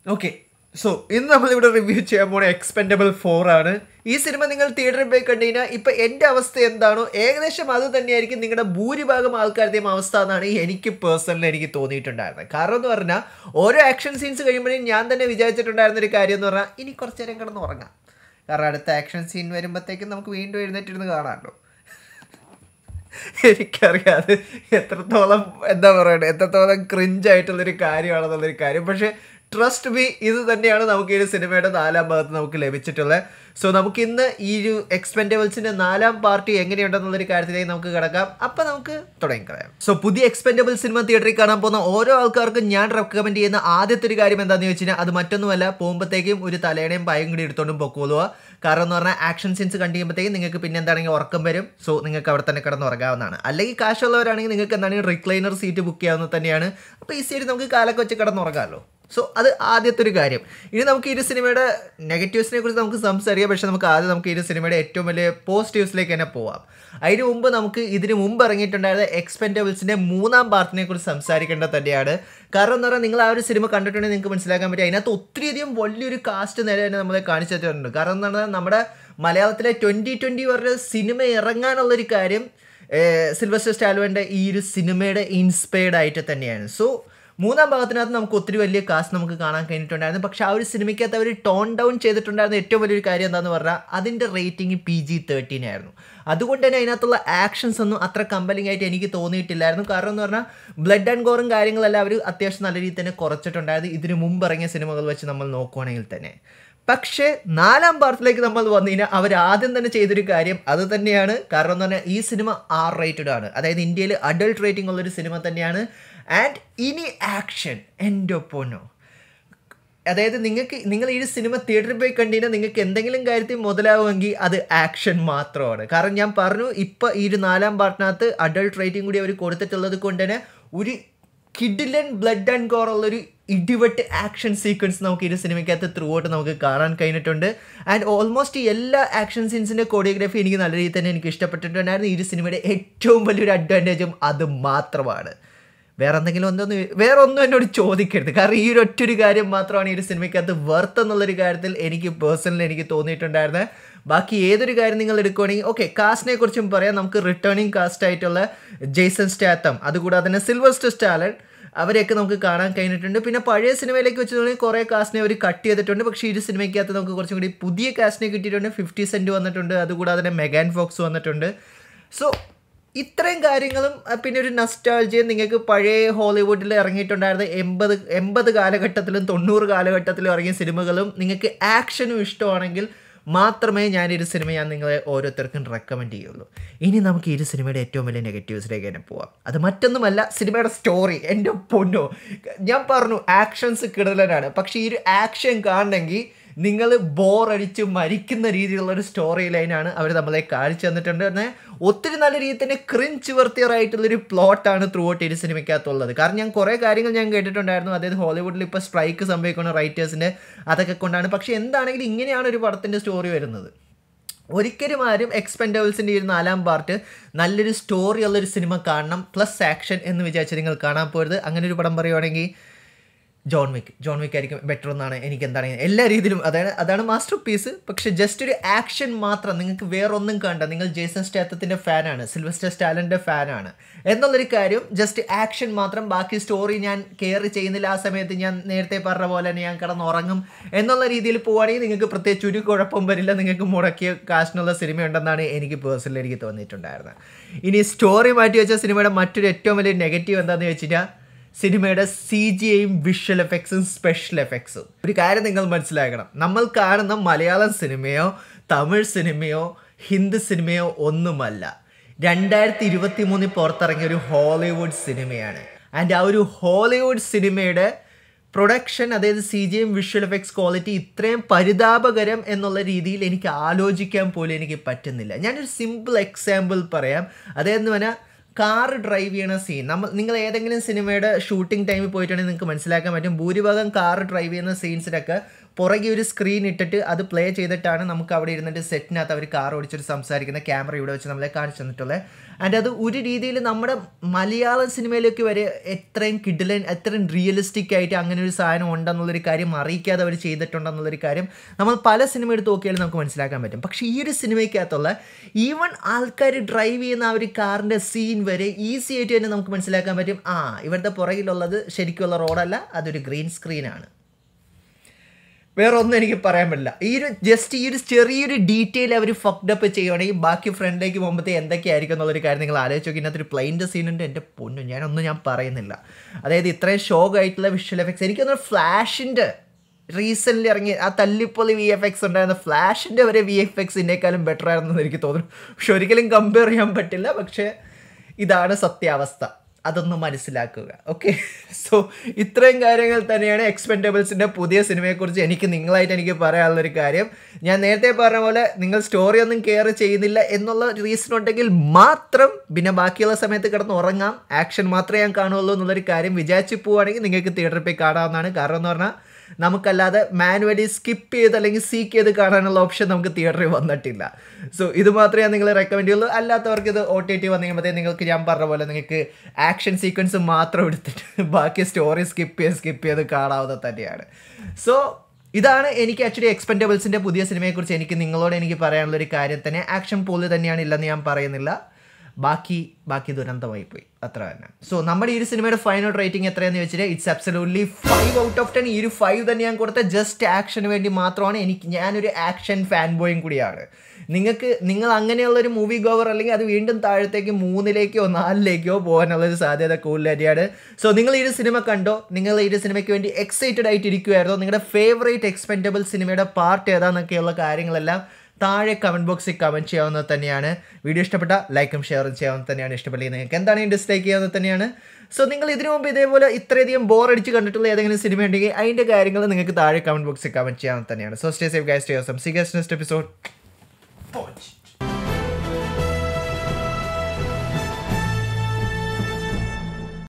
okay so ഇന്ന് നമ്മളിവിടെ review ചെയ്യാൻ പോണ എക്സ്പെൻഡബിൾ ഫോർ ആണ് ഈ സിനിമ നിങ്ങൾ തിയേറ്ററിൽ പോയി കണ്ടു കഴിഞ്ഞാൽ ഇപ്പം എൻ്റെ അവസ്ഥ എന്താണോ ഏകദേശം അത് തന്നെയായിരിക്കും നിങ്ങളുടെ ഭൂരിഭാഗം ആൾക്കാരുടെയും അവസ്ഥ എന്നാണ് എനിക്ക് പേഴ്സണലി എനിക്ക് തോന്നിയിട്ടുണ്ടായിരുന്നത് കാരണം എന്ന് പറഞ്ഞാൽ ഓരോ ആക്ഷൻ സീൻസ് കഴിയുമ്പോഴും ഞാൻ തന്നെ വിചാരിച്ചിട്ടുണ്ടായിരുന്ന ഒരു കാര്യം എന്ന് പറഞ്ഞാൽ ഇനി കുറച്ച് നേരം കിടന്ന് ഉറങ്ങാം കാരണം അടുത്ത ആക്ഷൻ സീൻ വരുമ്പോഴത്തേക്കും നമുക്ക് വീണ്ടും എഴുന്നേറ്റിരുന്ന് കാണാമല്ലോ എനിക്കറിയാതെ എത്രത്തോളം എന്താ പറയുക എത്രത്തോളം ക്രിഞ്ചായിട്ടുള്ളൊരു കാര്യമാണെന്നുള്ളൊരു കാര്യം പക്ഷേ ട്രസ്റ്റ് ബി ഇത് തന്നെയാണ് നമുക്ക് ഈ ഒരു സിനിമയുടെ നാലാം ഭാഗത്ത് നമുക്ക് ലഭിച്ചിട്ടുള്ളത് സോ നമുക്ക് ഇന്ന് ഈ ഒരു എക്സ്പെൻഡബിൾസിന്റെ നാലാം പാർട്ടി എങ്ങനെയുണ്ടെന്നുള്ളൊരു കാര്യത്തിലേക്ക് നമുക്ക് കിടക്കാം അപ്പം നമുക്ക് തുടങ്ങിക്കളയാം സോ പുതിയ എക്സ്പെൻഡബിൾ സിനിമ തിയേറ്ററിൽ കാണാൻ പോകുന്ന ഓരോ ആൾക്കാർക്കും ഞാൻ റെക്കമെൻഡ് ചെയ്യുന്ന ആദ്യത്തെ ഒരു കാര്യം എന്താണെന്ന് ചോദിച്ചു കഴിഞ്ഞാൽ അത് മറ്റൊന്നുമല്ല പോകുമ്പോഴത്തേക്കും ഒരു തലേണയും പായും കൂടി എടുത്തോണ്ടും പൊക്കോളുക കാരണം എന്ന് പറഞ്ഞാൽ ആക്ഷൻ സീൻസ് കണ്ടു കഴിയുമ്പോഴത്തേക്കും നിങ്ങൾക്ക് പിന്നെ എന്താണെങ്കിൽ ഉറക്കം വരും സോ നിങ്ങൾക്ക് അവിടെ തന്നെ കിടന്ന് ഉറങ്ങാവുന്നതാണ് അല്ലെങ്കിൽ കാശുള്ളവരാണെങ്കിൽ നിങ്ങൾക്ക് എന്താണെങ്കിൽ റിക്ലൈനർ സീറ്റ് ബുക്ക് ചെയ്യാവുന്നത് തന്നെയാണ് അപ്പോൾ ഈ സീറ്റ് നമുക്ക് കാലൊക്കെ വെച്ച് കിടന്ന് ഉറങ്ങാമല്ലോ സോ അത് ആദ്യത്തെ ഒരു കാര്യം ഇനി നമുക്ക് ഈ ഒരു സിനിമയുടെ നെഗറ്റീവ്സിനെ കുറിച്ച് നമുക്ക് സംസാരിക്കാം പക്ഷേ നമുക്ക് ആദ്യം നമുക്ക് ഈ ഒരു സിനിമയുടെ ഏറ്റവും വലിയ പോസിറ്റീവ്സിലേക്ക് തന്നെ പോവാം അതിന് മുമ്പ് നമുക്ക് ഇതിന് മുമ്പ് ഇറങ്ങിയിട്ടുണ്ടായിരുന്ന എക്സ്പെൻഡബിൾസിൻ്റെ മൂന്നാം പാർട്ടിനെ കുറിച്ച് സംസാരിക്കേണ്ടത് തന്നെയാണ് കാരണം എന്ന് പറഞ്ഞാൽ നിങ്ങൾ ആ ഒരു സിനിമ കണ്ടിട്ടുണ്ടെങ്കിൽ നിങ്ങൾക്ക് മനസ്സിലാക്കാൻ പറ്റും അതിനകത്ത് ഒത്തിരിയധികം വലിയൊരു കാസ്റ്റ് നില തന്നെ നമ്മളെ കാണിച്ചു തന്നിട്ടുണ്ട് കാരണം എന്ന് പറഞ്ഞാൽ നമ്മുടെ മലയാളത്തിലെ ട്വൻറ്റി ട്വൻറ്റി പറഞ്ഞ സിനിമ ഇറങ്ങാനുള്ളൊരു കാര്യം സിൽവസ്റ്റർ സ്റ്റാലുവിൻ്റെ ഈ ഒരു സിനിമയുടെ ഇൻസ്പയർഡ് ആയിട്ട് തന്നെയാണ് സോ മൂന്നാം ഭാഗത്തിനകത്ത് നമുക്ക് ഒത്തിരി വലിയ കാസ്റ്റ് നമുക്ക് കാണാൻ കഴിഞ്ഞിട്ടുണ്ടായിരുന്നു പക്ഷെ ആ ഒരു സിനിമയ്ക്കകത്ത് അവർ ടോൺ ഡൗൺ ചെയ്തിട്ടുണ്ടായിരുന്ന ഏറ്റവും വലിയൊരു കാര്യം എന്താണെന്ന് പറഞ്ഞാൽ അതിൻ്റെ റേറ്റിംഗ് പി ജി തേർട്ടീൻ ആയിരുന്നു അതുകൊണ്ട് തന്നെ അതിനകത്തുള്ള ആക്ഷൻസ് ഒന്നും അത്ര കമ്പലിംഗ് ആയിട്ട് എനിക്ക് തോന്നിയിട്ടില്ലായിരുന്നു കാരണം എന്ന് പറഞ്ഞാൽ ബ്ലഡ് ആൻഡ് ഗോറും കാര്യങ്ങളെല്ലാം അവർ അത്യാവശ്യം നല്ല രീതിയിൽ തന്നെ കുറച്ചിട്ടുണ്ടായിരുന്നു ഇതിന് മുമ്പ് ഇറങ്ങിയ സിനിമകൾ വെച്ച് നമ്മൾ നോക്കുവാണെങ്കിൽ തന്നെ പക്ഷേ നാലാം പാർട്ടിലേക്ക് നമ്മൾ വന്നു കഴിഞ്ഞാൽ അവർ ആദ്യം തന്നെ ചെയ്തൊരു കാര്യം അത് തന്നെയാണ് കാരണം എന്ന് പറഞ്ഞാൽ ഈ സിനിമ ആർ റേറ്റഡ് ആണ് അതായത് ഇന്ത്യയിൽ അഡൾട്ട് റേറ്റിംഗ് ഉള്ളൊരു സിനിമ തന്നെയാണ് ആൻഡ് ഇനി ആക്ഷൻ എൻ്റെ പൊന്നോ അതായത് നിങ്ങൾക്ക് നിങ്ങൾ ഈ സിനിമ തിയേറ്ററിൽ പോയി കണ്ടുകഴിഞ്ഞാൽ നിങ്ങൾക്ക് എന്തെങ്കിലും കാര്യത്തിൽ മുതലാവുമെങ്കിൽ അത് ആക്ഷൻ മാത്രമാണ് കാരണം ഞാൻ പറഞ്ഞു ഇപ്പം ഈ ഒരു നാലാം പാർട്ടിനകത്ത് അഡൾട്ട് റേറ്റിംഗ് കൂടി അവർ കൊടുത്തിട്ടുള്ളത് കൊണ്ട് തന്നെ ഒരു കിഡിലൻ ബ്ലഡ് ആൻഡ് കോർ ഉള്ളൊരു ഇടിവെട്ട് ആക്ഷൻ സീക്വൻസ് നമുക്ക് ഈ ഒരു സിനിമയ്ക്കകത്ത് ത്രൂ ഔട്ട് നമുക്ക് കാണാൻ കഴിഞ്ഞിട്ടുണ്ട് ആൻഡ് ഓൾമോസ്റ്റ് എല്ലാ ആക്ഷൻ സീൻസിൻ്റെ കോറിയോഗ്രാഫി എനിക്ക് നല്ല രീതിയിൽ തന്നെ എനിക്ക് ഇഷ്ടപ്പെട്ടിട്ടുണ്ടായിരുന്നു ഈ ഒരു സിനിമയുടെ ഏറ്റവും വലിയൊരു അഡ്വാൻറ്റേജും അത് മാത്രമാണ് വേറെ എന്തെങ്കിലും ഒന്നൊന്ന് വേറെ ഒന്നും എന്നോട് ചോദിക്കരുത് കാരണം ഈ ഒരു ഒറ്റൊരു കാര്യം മാത്രമാണ് ഈ ഒരു സിനിമയ്ക്കകത്ത് വർത്ത് എന്നുള്ളൊരു കാര്യത്തിൽ എനിക്ക് പേഴ്സണലി എനിക്ക് തോന്നിയിട്ടുണ്ടായിരുന്നത് ബാക്കി ഏതൊരു കാര്യം നിങ്ങൾ എടുക്കുകയാണെങ്കിൽ ഓക്കെ കാസ്റ്റിനെ കുറിച്ചും പറയാം നമുക്ക് റിട്ടേണിങ് കാസ്റ്റ് ആയിട്ടുള്ള ജെയ്സൺ സ്റ്റാത്തം അതുകൂടാതെ തന്നെ സിൽവസ്റ്റർ സ്റ്റാലൻ അവരെയൊക്കെ നമുക്ക് കാണാൻ കഴിഞ്ഞിട്ടുണ്ട് പിന്നെ പഴയ സിനിമയിലേക്ക് വെച്ച് നോക്കുകയാണെങ്കിൽ കുറേ കാസ്റ്റിനെ അവർ കട്ട് ചെയ്തിട്ടുണ്ട് പക്ഷേ ഈ ഒരു സിനിമയ്ക്കകത്ത് നമുക്ക് കുറച്ചും കൂടി പുതിയ കാസ്റ്റിനെ കിട്ടിയിട്ടുണ്ട് ഫിഫ്റ്റി സെൻറ്റ് വന്നിട്ടുണ്ട് അതുകൂടാതെ തന്നെ മെഗാൻ ഫോക്സ് വന്നിട്ടുണ്ട് സോ ഇത്രയും കാര്യങ്ങളും പിന്നെ ഒരു നസ്റ്റാൾജിയും നിങ്ങൾക്ക് പഴയ ഹോളിവുഡിൽ ഇറങ്ങിയിട്ടുണ്ടായിരുന്ന എൺപത് എൺപത് കാലഘട്ടത്തിലും തൊണ്ണൂറ് കാലഘട്ടത്തിലും ഇറങ്ങിയ സിനിമകളും നിങ്ങൾക്ക് ആക്ഷനും ഇഷ്ടമാണെങ്കിൽ മാത്രമേ ഞാൻ ഈ സിനിമ ഞാൻ നിങ്ങളെ ഓരോരുത്തർക്കും റെക്കമെൻഡ് ചെയ്യുള്ളൂ ഇനി നമുക്ക് ഈ സിനിമയുടെ ഏറ്റവും വലിയ നെഗറ്റീവ്സിലേക്ക് തന്നെ പോവാം അത് മറ്റൊന്നുമല്ല സിനിമയുടെ സ്റ്റോറി എൻ്റെ പൊന്നോ ഞാൻ പറഞ്ഞു ആക്ഷൻസ് കിടലനാണ് പക്ഷേ ഈ ഒരു ആക്ഷൻ കാണണമെങ്കിൽ നിങ്ങൾ ബോറടിച്ച് മരിക്കുന്ന രീതിയിലുള്ള ഒരു സ്റ്റോറി ലൈനാണ് അവർ നമ്മളെ കാണിച്ചു തന്നിട്ടുണ്ട് എന്നാൽ ഒത്തിരി നല്ല രീതിയിൽ തന്നെ ക്രിഞ്ച് വർത്തിയറായിട്ടുള്ളൊരു പ്ലോട്ടാണ് ത്രൂ ഔട്ട് ഈ സിനിമയ്ക്കകത്തുള്ളത് കാരണം ഞാൻ കുറേ കാര്യങ്ങൾ ഞാൻ കേട്ടിട്ടുണ്ടായിരുന്നു അതായത് ഹോളിവുഡിൽ ഇപ്പോൾ സ്ട്രൈക്ക് സംഭവിക്കുന്ന റൈറ്റേഴ്സിൻ്റെ അതൊക്കെ കൊണ്ടാണ് പക്ഷേ എന്താണെങ്കിലും ഇങ്ങനെയാണ് ഒരു പടത്തിൻ്റെ സ്റ്റോറി വരുന്നത് ഒരിക്കലും ആരും എക്സ്പെൻഡബിൾസിൻ്റെ ഈ ഒരു നാലാം പാർട്ട് നല്ലൊരു സ്റ്റോറി ഉള്ളൊരു സിനിമ കാണണം പ്ലസ് ആക്ഷൻ എന്ന് വിചാരിച്ച് നിങ്ങൾ കാണാൻ പോരുത് അങ്ങനെ ഒരു പടം പറയുവാണെങ്കിൽ ജോൺ വിക്ക് ജോൺ വിക്ക് ആയിരിക്കും ബെറ്റർ എന്നാണ് എനിക്ക് എന്താണ് എല്ലാ രീതിയിലും അതായത് അതാണ് മാസ്റ്റർ പീസ് പക്ഷെ ജസ്റ്റ് ഒരു ആക്ഷൻ മാത്രം നിങ്ങൾക്ക് വേറൊന്നും കണ്ട നിങ്ങൾ ജേസൺ സ്റ്റാത്തത്തിൻ്റെ ഫാനാണ് സിൽവസ്റ്റർ സ്റ്റാലൻ്റെ ഫാനാണ് എന്നുള്ളൊരു കാര്യം ജസ്റ്റ് ആക്ഷൻ മാത്രം ബാക്കി സ്റ്റോറി ഞാൻ കെയർ ചെയ്യുന്നില്ല ആ സമയത്ത് ഞാൻ നേരത്തെ പറഞ്ഞ പോലെ തന്നെ ഞാൻ കിടന്നുറങ്ങും എന്നുള്ള രീതിയിൽ പോവുകയാണെങ്കിൽ നിങ്ങൾക്ക് പ്രത്യേകിച്ച് ഒരു കുഴപ്പം വരില്ല നിങ്ങൾക്ക് മുടക്കിയ കാശിനുള്ള സിനിമയുണ്ടെന്നാണ് എനിക്ക് പേഴ്സണലി എനിക്ക് തോന്നിയിട്ടുണ്ടായിരുന്നത് ഇനി സ്റ്റോറി മാറ്റി വെച്ച സിനിമയുടെ മറ്റൊരു ഏറ്റവും വലിയ നെഗറ്റീവ് എന്താണെന്ന് വെച്ച് കഴിഞ്ഞാൽ സിനിമയുടെ സി ജി ഐയും വിഷ്വൽ എഫക്ട്സും സ്പെഷ്യൽ എഫക്ട്സും ഒരു കാര്യം നിങ്ങൾ മനസ്സിലാക്കണം നമ്മൾ കാണുന്ന മലയാളം സിനിമയോ തമിഴ് സിനിമയോ ഹിന്ദി സിനിമയോ ഒന്നുമല്ല രണ്ടായിരത്തി ഇരുപത്തി മൂന്നിൽ പുറത്തിറങ്ങിയ ഒരു ഹോളിവുഡ് സിനിമയാണ് ആൻഡ് ആ ഒരു ഹോളിവുഡ് സിനിമയുടെ പ്രൊഡക്ഷൻ അതായത് C G M visual effects quality ഇത്രയും പരിതാപകരം എന്നുള്ള രീതിയിൽ എനിക്ക് ആലോചിക്കാൻ പോലും എനിക്ക് പറ്റുന്നില്ല ഞാനൊരു സിമ്പിൾ എക്സാമ്പിൾ പറയാം അതായത് പറഞ്ഞാൽ കാർ ഡ്രൈവ് ചെയ്യണ സീൻ നമ്മൾ നിങ്ങൾ ഏതെങ്കിലും സിനിമയുടെ ഷൂട്ടിംഗ് ടൈമിൽ പോയിട്ടുണ്ടെങ്കിൽ നിങ്ങൾക്ക് മനസ്സിലാക്കാൻ പറ്റും ഭൂരിഭാഗം കാർ ഡ്രൈവ് ചെയ്യുന്ന സീൻസിനൊക്കെ പുറകെ ഒരു സ്ക്രീൻ ഇട്ടിട്ട് അത് പ്ലേ ചെയ്തിട്ടാണ് നമുക്ക് അവിടെ ഇരുന്നിട്ട് സെറ്റിനകത്ത് അവർ കാർ ഓടിച്ചിട്ട് സംസാരിക്കുന്ന ക്യാമറ ഇവിടെ വെച്ച് നമ്മളെ കാണിച്ചു തന്നിട്ടുള്ളത് ആൻഡ് അത് ഒരു രീതിയിൽ നമ്മുടെ മലയാളം സിനിമയിലേക്ക് വരെ എത്രയും കിഡിലൻ എത്രയും റിയലിസ്റ്റിക് ആയിട്ട് അങ്ങനെ ഒരു സാധനം ഉണ്ടെന്നുള്ളൊരു കാര്യം അറിയിക്കാതെ അവർ ചെയ്തിട്ടുണ്ടെന്നുള്ളൊരു കാര്യം നമ്മൾ പല സിനിമ എടുത്ത് നോക്കിയാലും നമുക്ക് മനസ്സിലാക്കാൻ പറ്റും പക്ഷേ ഈ ഒരു സിനിമയ്ക്കകത്തുള്ള ഈവൻ ആൾക്കാർ ഡ്രൈവ് ചെയ്യുന്ന ആ ഒരു കാറിൻ്റെ സീൻ വരെ ഈസി ആയിട്ട് തന്നെ നമുക്ക് മനസ്സിലാക്കാൻ പറ്റും ആ ഇവിടുത്തെ പുറകിലുള്ളത് ശരിക്കുള്ള റോഡല്ല അതൊരു ഗ്രീൻ സ്ക്രീനാണ് വേറെ ഒന്നും എനിക്ക് പറയാൻ പറ്റില്ല ഈ ഒരു ജസ്റ്റ് ഈ ഒരു ചെറിയൊരു ഡീറ്റെയിൽ അവർ ഫക്ഡപ്പ് ചെയ്യുവാണെങ്കിൽ ബാക്കി ഫ്രണ്ടിലേക്ക് പോകുമ്പോഴത്തേ എന്തൊക്കെയായിരിക്കും എന്നുള്ളൊരു കാര്യം നിങ്ങൾ ആലോചിച്ച് നോക്കി ഇതിനകത്തൊരു പ്ലെയിൻ്റെ സീനുണ്ട് എൻ്റെ പൊന്നു ഞാനൊന്നും ഞാൻ പറയുന്നില്ല അതായത് ഇത്രയും ഷോക്ക് ആയിട്ടുള്ള വിഷ്വൽ എഫക്ട്സ് എനിക്കൊന്ന് ഫ്ലാഷിൻ്റെ റീസെൻ്റ്ലി ഇറങ്ങി ആ തല്ലിപ്പൊളി വി എഫ് എക്സ് ഉണ്ടായിരുന്ന ഫ്ലാഷിൻ്റെ വരെ വി എഫ് എക്സിനേക്കാളും ബെറ്റർ ആയിരുന്നെന്ന് എനിക്ക് തോന്നുന്നു പക്ഷെ ഒരിക്കലും കമ്പയർ ചെയ്യാൻ പറ്റില്ല പക്ഷേ ഇതാണ് സത്യാവസ്ഥ അതൊന്ന് മനസ്സിലാക്കുക ഓക്കെ സോ ഇത്രയും കാര്യങ്ങൾ തന്നെയാണ് എക്സ്പെൻഡബിൾസിൻ്റെ പുതിയ സിനിമയെക്കുറിച്ച് എനിക്ക് നിങ്ങളായിട്ട് എനിക്ക് പറയാനുള്ളൊരു കാര്യം ഞാൻ നേരത്തെ പറഞ്ഞ പോലെ നിങ്ങൾ സ്റ്റോറി ഒന്നും കെയർ ചെയ്യുന്നില്ല എന്നുള്ള റീസൺ ഉണ്ടെങ്കിൽ മാത്രം പിന്നെ ബാക്കിയുള്ള സമയത്ത് കിടന്ന് ഉറങ്ങാം ആക്ഷൻ മാത്രമേ ഞാൻ കാണുള്ളൂ എന്നുള്ളൊരു കാര്യം വിചാരിച്ച് പോവുകയാണെങ്കിൽ നിങ്ങൾക്ക് തിയേറ്ററിൽ പോയി കാണാവുന്നതാണ് കാരണം എന്ന് പറഞ്ഞാൽ നമുക്കല്ലാതെ മാനുവലി സ്കിപ്പ് ചെയ്ത് അല്ലെങ്കിൽ സീക്ക് ചെയ്ത് കാണാനുള്ള ഓപ്ഷൻ നമുക്ക് തിയേറ്ററിൽ വന്നിട്ടില്ല സോ ഇത് മാത്രമേ ഞാൻ നിങ്ങളെ റെക്കമെൻഡ് ചെയ്യുള്ളൂ അല്ലാത്തവർക്ക് ഇത് ഒ ടി ടി വന്നു കഴിയുമ്പോഴത്തേ നിങ്ങൾക്ക് ഞാൻ പറഞ്ഞ പോലെ നിങ്ങൾക്ക് ആക്ഷൻ സീക്വൻസ് മാത്രം എടുത്തിട്ട് ബാക്കി സ്റ്റോറി സ്കിപ്പ് ചെയ്ത് സ്കിപ്പ് ചെയ്ത് കാണാവുന്നത് തന്നെയാണ് സോ ഇതാണ് എനിക്ക് ആക്ച്വലി എക്സ്പെൻഡബിൾസിൻ്റെ പുതിയ സിനിമയെക്കുറിച്ച് എനിക്ക് നിങ്ങളോട് എനിക്ക് പറയാനുള്ളൊരു കാര്യം തന്നെ ആക്ഷൻ പോലെ തന്നെയാണ് ഇല്ലെന്ന് ഞാൻ പറയുന്നില്ല ബാക്കി ബാക്കി ദുരന്തമായി പോയി അത്ര തന്നെ സോ നമ്മുടെ ഈ ഒരു സിനിമയുടെ ഫൈനൽ റേറ്റിംഗ് എത്രയാണെന്ന് വെച്ചിട്ട് it's absolutely five out of ten ഈ ഒരു ഫൈവ് തന്നെ ഞാൻ കൊടുത്ത ജസ്റ്റ് ആക്ഷന് വേണ്ടി മാത്രമാണ് എനിക്ക് ഞാനൊരു ആക്ഷൻ ഫാൻ ബോയും കൂടിയാണ് നിങ്ങൾക്ക് നിങ്ങൾ അങ്ങനെയുള്ളൊരു മൂവി ഗോവർ അല്ലെങ്കിൽ അത് വീണ്ടും താഴത്തേക്ക് മൂന്നിലേക്കോ നാലിലേക്കോ പോകാനുള്ളൊരു സാധ്യത കൂടുതൽ തന്നെയാണ് സോ നിങ്ങൾ ഈ ഒരു സിനിമ കണ്ടോ നിങ്ങൾ ഈ ഒരു സിനിമയ്ക്ക് വേണ്ടി എക്സൈറ്റഡ് ആയിട്ട് ഇരിക്കുമായിരുന്നോ നിങ്ങളുടെ ഫേവറേറ്റ് എക്സ്പെൻഡബിൾ സിനിമയുടെ പാർട്ട് ഏതാന്നൊക്കെയുള്ള കാര്യങ്ങളെല്ലാം താഴെ കമൻറ്റ് ബോക്സിൽ കമൻറ്റ് ചെയ്യാവുന്നത് തന്നെയാണ് വീഡിയോ ഇഷ്ടപ്പെട്ട ലൈക്കും ഷെയറും ചെയ്യാവുന്നത് തന്നെയാണ് ഇഷ്ടപ്പെട്ടില്ല നിങ്ങൾക്ക് എന്താണെങ്കിൽ ഡിസ്ലൈക്ക് ചെയ്യാവുന്നത് തന്നെയാണ് സോ നിങ്ങൾ ഇതിനു മുമ്പ് ഇതേപോലെ ഇത്രയധികം ബോർ അടിച്ച് കണ്ടിട്ടുള്ള ഏതെങ്കിലും സിനിമ ഉണ്ടെങ്കിൽ അതിൻ്റെ കാര്യങ്ങൾ നിങ്ങൾക്ക് താഴെ കമൻറ്റ് ബോക്സിൽ കമൻറ്റ് ചെയ്യാവുന്നത് തന്നെയാണ് so stay safe guys to some see guest next episode